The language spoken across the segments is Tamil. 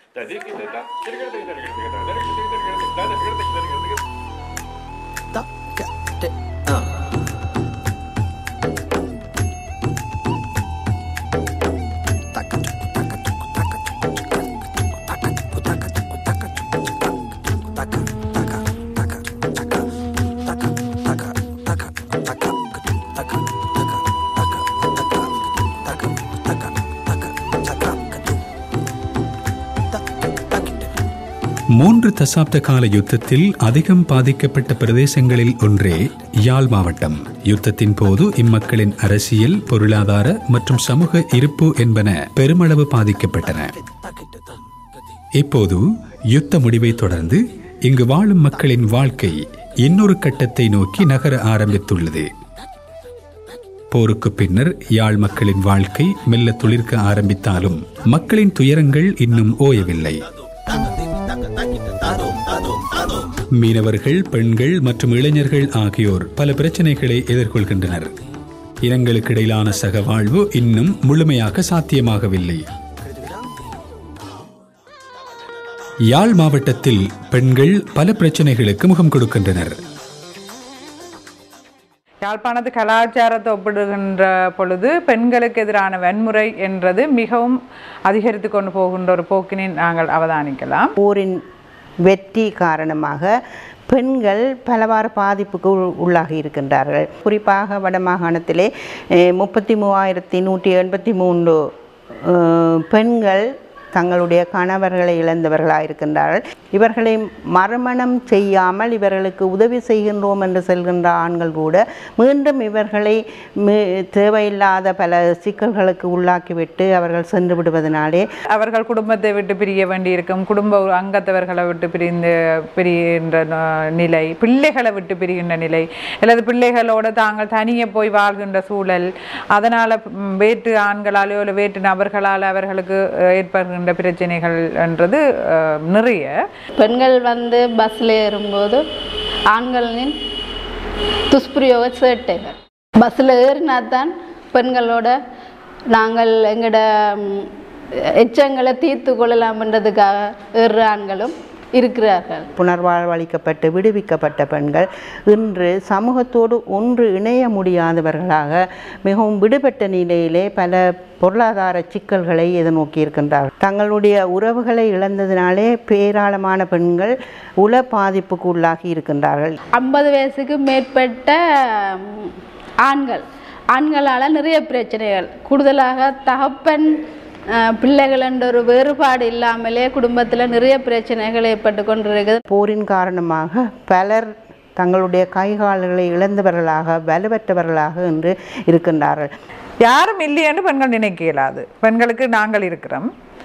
மூன்று தசாப்த கால யுத்தத்தில் அதிகம் பாதிக்கப்பட்ட பிரதேசங்களில் ஒன்றே யாழ் மாவட்டம் யுத்தத்தின் போது இம்மக்களின் அரசியல் பொருளாதார மற்றும் சமூக இருப்பு என்பன பெருமளவு பாதிக்கப்பட்டன இப்போது யுத்த முடிவை தொடர்ந்து இங்கு வாழும் மக்களின் வாழ்க்கை இன்னொரு கட்டத்தை நோக்கி நகர ஆரம்பித்துள்ளது போருக்கு பின்னர் யாழ் மக்களின் வாழ்க்கை மெல்ல துளிர்க்க ஆரம்பித்தாலும் மக்களின் துயரங்கள் இன்னும் ஓயவில்லை மீனவர்கள் பெண்கள் மற்றும் இளைஞர்கள் ஆகியோர் பல பிரச்சனைகளை எதிர்கொள்கின்றனர் இனங்களுக்கு இடையிலான சகவாழ்வு இன்னும் முழுமையாக சாத்தியமாகவில்லை யாழ் மாவட்டத்தில் பெண்கள் பல பிரச்சனைகளுக்கு முகம் கொடுக்கின்றனர் யாழ்ப்பாணத்து கலாச்சாரத்தை ஒப்பிடுகின்ற பொழுது பெண்களுக்கு எதிரான வன்முறை என்றது மிகவும் அதிகரித்து கொண்டு போகின்ற ஒரு போக்கினை நாங்கள் அவதானிக்கலாம் போரின் வெற்றி காரணமாக பெண்கள் பலவாறு பாதிப்புக்கு உள்- உள்ளாகி இருக்கின்றார்கள் குறிப்பாக வடமாகாணத்திலே அஹ், முப்பத்தி மூவாயிரத்தி நூற்றி எண்பத்தி மூன்று அஹ், பெண்கள் தங்களுடைய கணவர்களை இழந்தவர்களாக இருக்கின்றார்கள் இவர்களை மறுமணம் செய்யாமல் இவர்களுக்கு உதவி செய்கின்றோம் என்று செல்கின்ற ஆண்கள் கூட மீண்டும் இவர்களை மீ- தேவையில்லாத பல சிக்கல்களுக்கு உள்ளாக்கிவிட்டு அவர்கள் சென்று விடுவதனாலே அவர்கள் குடும்பத்தை விட்டு பிரிய வேண்டியிருக்கும் குடும்ப ஒரு அங்கத்தவர்களை விட்டு பிரிந்து பிரிகின்ற ந- நிலை பிள்ளைகளை விட்டு பிரிகின்ற நிலை அல்லது பிள்ளைகளோட தாங்கள் தனியே போய் வாழ்கின்ற சூழல் அதனால் வேற்று ஆண்களாலேயோ இல்லை வேற்று நபர்களால் அவர்களுக்கு அஹ், ஏற்படுகின்ற பிரச்சனைகள் என்றது அஹ், நிறைய பெண்கள் வந்து பஸ்ஸில் ஏறும்போது ஆண்களின் துஷ்பிரயோக சேட்டைகள் பஸ்ஸில் ஏறினா தான் பெண்களோட நாங்கள் எங்களோட ம், எச்சங்களை தீர்த்து கொள்ளலாம்ன்றதுக்காக ஏறுற ஆண்களும் இருக்கிறார்கள் புனர்வாழ்வளிக்கப்பட்டு விடுவிக்கப்பட்ட பெண்கள் இன்று சமூகத்தோடு ஒன்று இணைய முடியாதவர்களாக மிகவும் விடுபட்ட நிலையிலே பல பொருளாதார சிக்கல்களை எதிர்நோக்கி இருக்கின்றார்கள் தங்களுடைய உறவுகளை இழந்ததினாலே பேராளமான பெண்கள் உள பாதிப்புக்கு உள்ளாகி இருக்கின்றார்கள் ஐம்பது வயசுக்கு மேற்பட்ட ம், ஆண்கள் ஆண்களால் நிறைய பிரச்சனைகள் கூடுதலாக தகப்பன் அஹ், பிள்ளைகள் என்ற ஒரு வேறுபாடு இல்லாமலே குடும்பத்தில் நிறைய பிரச்சனைகள் ஏற்பட்டு கொண்டிருக்குது போரின் காரணமாக பலர் தங்களுடைய கைகால்களை இழந்தவர்களாக வலுவற்றவர்களாக இன்று இருக்கின்றார்கள் யாரும் இல்லையென்று பெண்கள் நினைக்க இயலாது பெண்களுக்கு நாங்கள் இருக்கிறோம்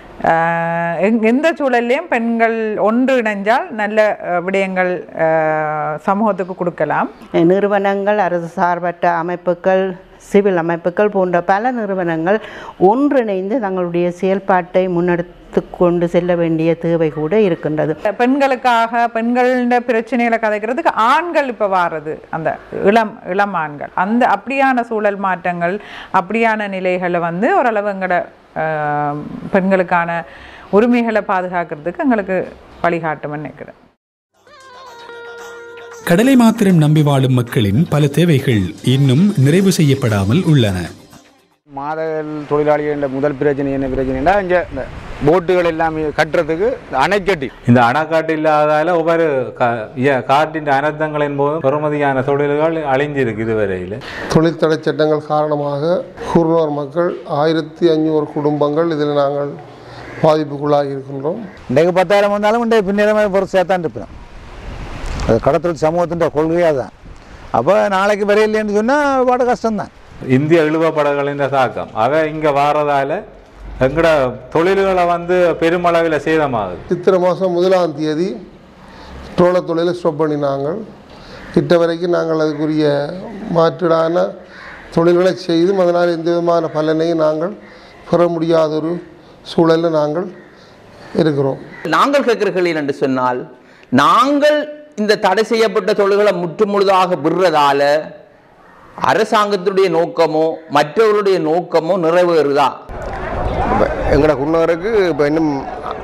ஆஹ் எங்- எந்த சூழல்லையும் பெண்கள் ஒன்று இணைஞ்சால் நல்ல அஹ், விடயங்கள் ஆஹ், சமூகத்துக்கு கொடுக்கலாம் நிறுவனங்கள் அரசு சார்பற்ற அமைப்புகள் சிவில் அமைப்புகள் போன்ற பல நிறுவனங்கள் ஒன்றிணைந்து தங்களுடைய செயல்பாட்டை முன்னெடுத்து கொண்டு செல்ல வேண்டிய தேவை கூட இருக்கின்றது பெண்களுக்காக பெண்களோட பிரச்சனைகளை கதைக்கிறதுக்கு ஆண்கள் இப்போ வாரது அந்த இளம் இளம் ஆண்கள் அந்த அப்படியான சூழல் மாற்றங்கள் அப்படியான நிலைகளை வந்து ஓரளவு எங்களோட ஆஹ், பெண்களுக்கான உரிமைகளை பாதுகாக்கிறதுக்கு எங்களுக்கு வழிகாட்டும்னு நினைக்கிறேன் கடலை மாத்திரம் நம்பி வாழும் மக்களின் பல தேவைகள் இன்னும் நிறைவு செய்யப்படாமல் உள்ளன மாத தொழிலாளிகள் முதல் பிரச்சனை என்ன பிரச்சனைனா இங்கே இந்த போட்டுகள் எல்லாமே கட்டுறதுக்கு அணைக்கட்டி இந்த அணைக்காட்டு இல்லாதால ஒவ்வொரு கா- இய- காட்டின் அனர்த்தங்களின் போதும் பெறுமதியான தொழில்கள் அழிஞ்சிருக்கு இதுவரையில் தொழில் தடை சட்டங்கள் காரணமாக குர்னோர் மக்கள் ஆயிரத்தி ஐநூறு குடும்பங்கள் இதில் நாங்கள் பாதிப்புக்குள்ளாகி இருக்கின்றோம் இன்றைக்கு பத்தாயிரம் வந்தாலும் இன்றைக்கு பின்னரமே ஒரு சேர்த்தான் இருப்போம் அது கடத்தொழில் சமூகத்தின் கொள்கையாக தான் அப்போ நாளைக்கு வரையில்லைன்னு சொன்னால் பாடு கஷ்டம்தான் இந்திய இழுவப்படகளின் தாக்கம் அவை இங்கே வாரதால எங்கட தொழில்களை வந்து பெருமளவில் சேதமாகுது சித்திரை மாதம் முதலாம் தேதி தோள தொழிலை ஸ்டாப் பண்ணினாங்க கிட்ட வரைக்கும் நாங்கள் அதுக்குரிய மாற்றீடான தொழில்களை செய்தும் அதனால் எந்த விதமான பலனையும் நாங்கள் பெற முடியாத ஒரு சூழலில் நாங்கள் இருக்கிறோம் நாங்கள் கேட்கிற கேள்வி என்று சொன்னால் நாங்கள் இந்த தடை செய்யப்பட்ட தொழில்களை முற்றுமுழுதாக விடுறதால அரசாங்கத்துடைய நோக்கமோ மற்றவர்களுடைய நோக்கமோ நிறைவேறுதா இப்போ எங்களோட குன்னவருக்கு இப்போ இன்னும்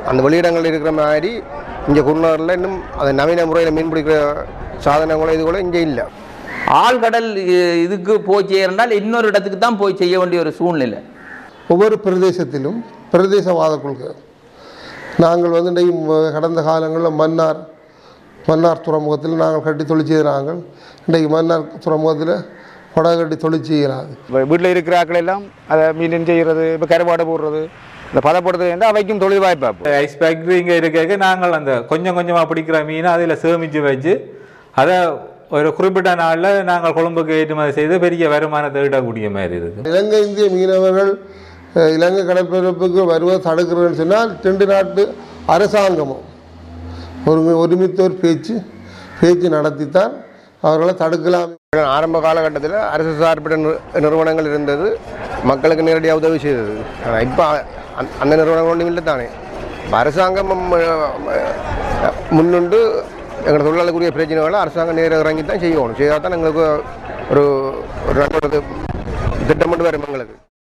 அந்த வெளியிடங்கள் இருக்கிற மாதிரி இங்கே குருநகரில் இன்னும் அந்த நவீன முறையில் மீன் பிடிக்கிற சாதனங்களோ இது கூட இங்கே இல்லை ஆழ்கடல் இ- இதுக்கு போய் செய்யறனால் இன்னொரு இடத்துக்கு தான் போய் செய்ய வேண்டிய ஒரு சூழ்நிலை ஒவ்வொரு பிரதேசத்திலும் பிரதேசவாத கொள்கை நாங்கள் வந்து இன்றைக்கு ம- கடந்த காலங்களில் மன்னார் மன்னார் துறைமுகத்தில் நாங்கள் கட்டி தொழில் செய்கிறாங்க இன்றைக்கு மன்னார் துறைமுகத்தில் படகு கட்டி தொழில் செய்கிறாங்க இப்போ வீட்டில் இருக்கிற ஆட்கள் எல்லாம் அதை மீன் செய்கிறது இப்போ கருவாடை போடுறது இந்த பதப்படுத்துறது இருந்தால் அவைக்கும் தொழில் வாய்ப்பு ஐஸ் ஃபேக்ட்ரி இங்கே இருக்க நாங்கள் அந்த கொஞ்சம் கொஞ்சமாக பிடிக்கிற மீனை அதில் சேமித்து வச்சு அதை ஒரு குறிப்பிட்ட நாளில் நாங்கள் கொழும்புக்கு ஏற்றுமதி செய்து பெரிய வருமானத்தை ஈட்டக்கூடிய மாதிரி இருக்குது இலங்கை இந்திய மீனவர்கள் அஹ், இலங்கை கடற்பரப்புக்கு வருவதை தடுக்கிறதுன்னு சொன்னால் ரெண்டு நாட்டு அரசாங்கமும் ஒரு ஒருமித்த ஒரு பேச்சு பேச்சு நடத்தித்தான் அவர்களை தடுக்கலாம் ஆரம்ப காலகட்டத்தில் அரசு சார்பிட்ட நிறு- நிறுவனங்கள் இருந்தது மக்களுக்கு நேரடியாக உதவி செய்தது ஆனால் இப்போ அ- அந்த நிறுவனங்கள் ஒன்றும் இல்லை தானே இப்ப அரசாங்கம் அஹ், முன்னுண்டு எங்களோட தொழிலாளர்களுடைய பிரச்சனைகளை அரசாங்கம் நேர இறங்கி தான் செய்யணும் செய்தால் தான் எங்களுக்கு ஒரு ஒரு நல்ல ஒரு திட்டமிட்டு வரும் எங்களுக்கு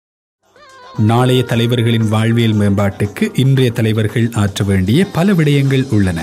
நாளைய தலைவர்களின் வாழ்வியல் மேம்பாட்டுக்கு இன்றைய தலைவர்கள் ஆற்ற வேண்டிய பல விடயங்கள் உள்ளன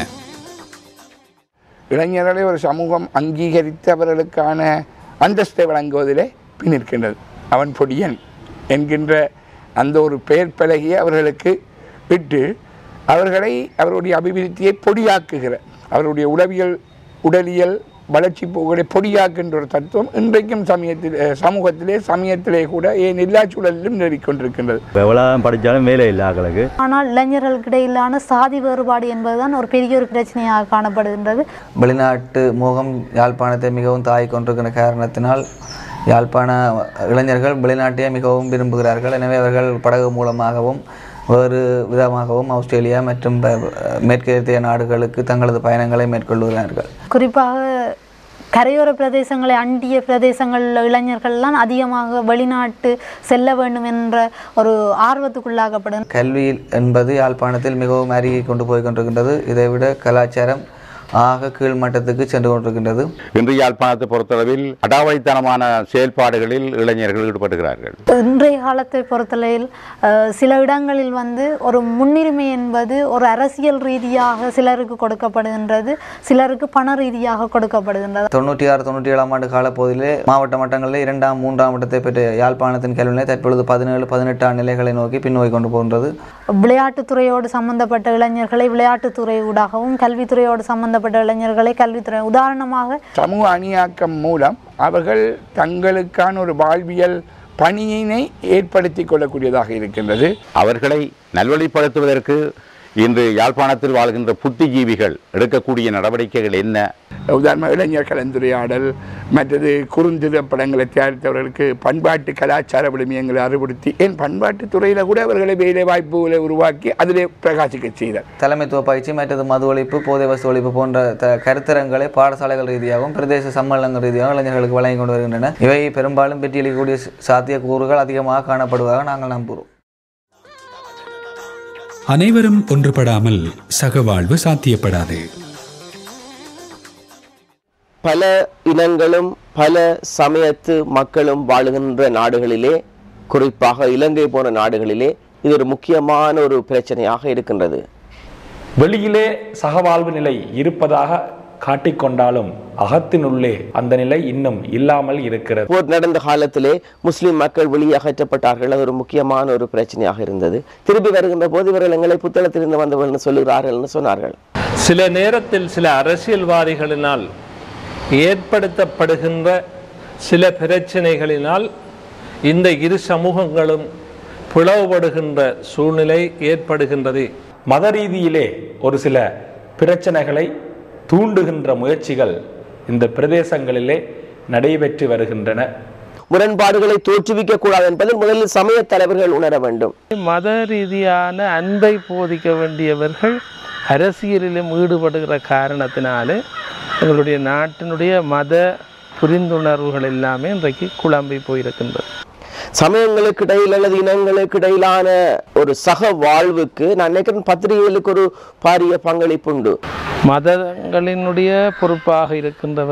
இளைஞர்களை ஒரு சமூகம் அங்கீகரித்து அவர்களுக்கான அந்தஸ்தை வழங்குவதிலே பின்னிருக்கின்றது அவன் பொடியன் என்கின்ற அந்த ஒரு பெயர் பலகையை அவர்களுக்கு விட்டு அவர்களை அவருடைய அபிவிருத்தியை பொடியாக்குகிற அவருடைய உளவியல் உடலியல் வளர்ச்சி போக்குகளை பொடியாக்குகின்ற ஒரு தத்துவம் இன்றைக்கும் சமயத்தில் சமூகத்திலே சமயத்திலே கூட ஏன் எல்லா சூழலிலும் நிறுவிக்கொண்டிருக்கின்றது இப்போ எவ்வளோ படித்தாலும் வேலை இல்லை ஆக்களுக்கு ஆனால் இளைஞர்களுக்கு இடையிலான சாதி வேறுபாடு என்பதுதான் ஒரு பெரிய ஒரு பிரச்சனையாக காணப்படுகின்றது வெளிநாட்டு மோகம் யாழ்ப்பாணத்தை மிகவும் தாய் கொண்டிருக்கிற காரணத்தினால் யாழ்ப்பாண இளைஞர்கள் வெளிநாட்டையே மிகவும் விரும்புகிறார்கள் எனவே அவர்கள் படகு மூலமாகவும் வேறு விதமாகவும் ஆஸ்திரேலியா மற்றும் ப- மேற்கத்திய நாடுகளுக்கு தங்களது பயணங்களை மேற்கொள்கிறார்கள் குறிப்பாக கரையோர பிரதேசங்களை அண்டிய பிரதேசங்களில் இளைஞர்கள்லாம் அதிகமாக வெளிநாட்டு செல்ல வேண்டும் என்ற ஒரு ஆர்வத்துக்குள்ளாகப்படும் கல்வி என்பது யாழ்ப்பாணத்தில் மிகவும் அருகே கொண்டு போய் கொண்டிருக்கின்றது இதைவிட கலாச்சாரம் ஆக கீழ்மட்டத்துக்கு சென்று கொண்டிருக்கின்றது இன்று யாழ்ப்பாணத்தை பொறுத்தளவில் அடாவடித்தனமான செயல்பாடுகளில் இளைஞர்கள் ஈடுபடுகிறார்கள் இன்றைய காலத்தை பொறுத்தளவில் அஹ், சில இடங்களில் வந்து ஒரு முன்னுரிமை என்பது ஒரு அரசியல் ரீதியாக சிலருக்கு கொடுக்கப்படுகின்றது சிலருக்கு பண ரீதியாக கொடுக்கப்படுகின்றது தொண்ணூற்றி ஆறு தொண்ணூற்றி ஏழாம் ஆண்டு காலப்பகுதியிலே மாவட்ட மட்டங்களில் இரண்டாம் மூன்றாம் இடத்தை பெற்ற யாழ்ப்பாணத்தின் கல்விநிலை தற்பொழுது பதினேழு பதினெட்டாம் நிலைகளை நோக்கி பின்னோக்கி கொண்டு போகின்றது விளையாட்டுத்துறையோடு சம்பந்தப்பட்ட இளைஞர்களை விளையாட்டுத்துறை ஊடாகவும் கல்வித்துறையோடு சம்பந்தப்பட்ட இளைஞர்களை கல்வித்துறை உதாரணமாக சமூக அணியாக்கம் மூலம் அவர்கள் தங்களுக்கான ஒரு வாழ்வியல் பணியினை ஏற்படுத்தி கொள்ளக்கூடியதாக இருக்கின்றது அவர்களை நல்வழிப்படுத்துவதற்கு இன்று யாழ்ப்பாணத்தில் வாழ்கின்ற புத்திஜீவிகள் எடுக்கக்கூடிய நடவடிக்கைகள் என்ன உதாரணமாக இளைஞர் கலந்துரையாடல் மற்றது குறுந்திரப்படங்களை தயாரித்தவர்களுக்கு பண்பாட்டு கலாச்சார விழுமியங்களை அறிவுறுத்தி ஏன் பண்பாட்டு துறையில் கூட அவர்களை வேலை வாய்ப்புகளை உருவாக்கி அதிலே பிரகாசிக்க செய்தார் தலைமைத்துவ பயிற்சி மற்றது மது ஒழிப்பு போதை வசு ஒழிப்பு போன்ற த கருத்தரங்களை பாடசாலைகள் ரீதியாகவும் பிரதேச சம்மேளனங்கள் ரீதியாகவும் இளைஞர்களுக்கு வழங்கி கொண்டு வருகின்றன இவை பெரும்பாலும் வெற்றியளிக்கக்கூடிய சாத்தியக்கூறுகள் அதிகமாக காணப்படுவதாக நாங்கள் நம்புகிறோம் அனைவரும் ஒன்றுபடாமல் சகவாழ்வு சாத்தியப்படாது பல இனங்களும் பல சமயத்து மக்களும் வாழுகின்ற நாடுகளிலே குறிப்பாக இலங்கை போன்ற நாடுகளிலே இது ஒரு முக்கியமான ஒரு பிரச்சனையாக இருக்கின்றது வெளியிலே சகவாழ்வு நிலை இருப்பதாக காட்டிக்கொண்டாலும் அகத்தினுள்ளே அந்த நிலை இன்னும் இல்லாமல் இருக்கிறது போர் நடந்த காலத்திலே முஸ்லிம் மக்கள் வெளியே அகற்றப்பட்டார்கள் அது ஒரு முக்கியமான ஒரு பிரச்சனையாக இருந்தது திரும்பி வருகின்ற போது இவர்கள் எங்களை புத்தளத்திலிருந்து வந்தவர்கள் சொல்லுகிறார்கள் சொன்னார்கள் சில நேரத்தில் சில அரசியல்வாதிகளினால் ஏற்படுத்தப்படுகின்ற சில பிரச்சனைகளினால் இந்த இரு சமூகங்களும் பிளவுபடுகின்ற சூழ்நிலை ஏற்படுகின்றது மத ரீதியிலே ஒரு சில பிரச்சனைகளை தூண்டுகின்ற முயற்சிகள் இந்த பிரதேசங்களிலே நடைபெற்று வருகின்றன முரண்பாடுகளை தோற்றுவிக்க கூடாது என்பதை முதலில் சமய தலைவர்கள் உணர வேண்டும் மத ரீதியான அன்பை போதிக்க வேண்டியவர்கள் அரசியலிலும் ஈடுபடுகிற காரணத்தினாலே எங்களுடைய நாட்டினுடைய மத புரிந்துணர்வுகள் எல்லாமே இன்றைக்கு குழம்பி போயிருக்கின்றது சமயங்களுக்கு இடையில் அல்லது இனங்களுக்கு இடையிலான ஒரு சக வாழ்வுக்கு நான் நினைக்கிறேன் பத்திரிகைகளுக்கு ஒரு பாரிய பங்களிப்பு உண்டு மதங்களினுடைய பொறுப்பாக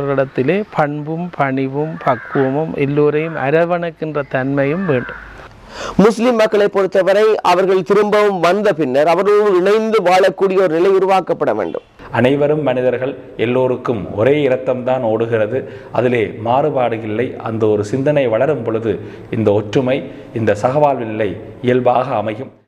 இருக்கின்றவர்களிடத்திலே பண்பும் பணிவும் பக்குவமும் எல்லோரையும் அரவணைக்கின்ற தன்மையும் வேண்டும் முஸ்லிம் மக்களை பொறுத்தவரை அவர்கள் திரும்பவும் வந்த பின்னர் அவர்களோடு இணைந்து வாழக்கூடிய ஒரு நிலை உருவாக்கப்பட வேண்டும் அனைவரும் மனிதர்கள் எல்லோருக்கும் ஒரே இரத்தம்தான் ஓடுகிறது அதிலே மாறுபாடு இல்லை அந்த ஒரு சிந்தனை வளரும் பொழுது இந்த ஒற்றுமை இந்த சகவாழ்வு நிலை இயல்பாக அமையும்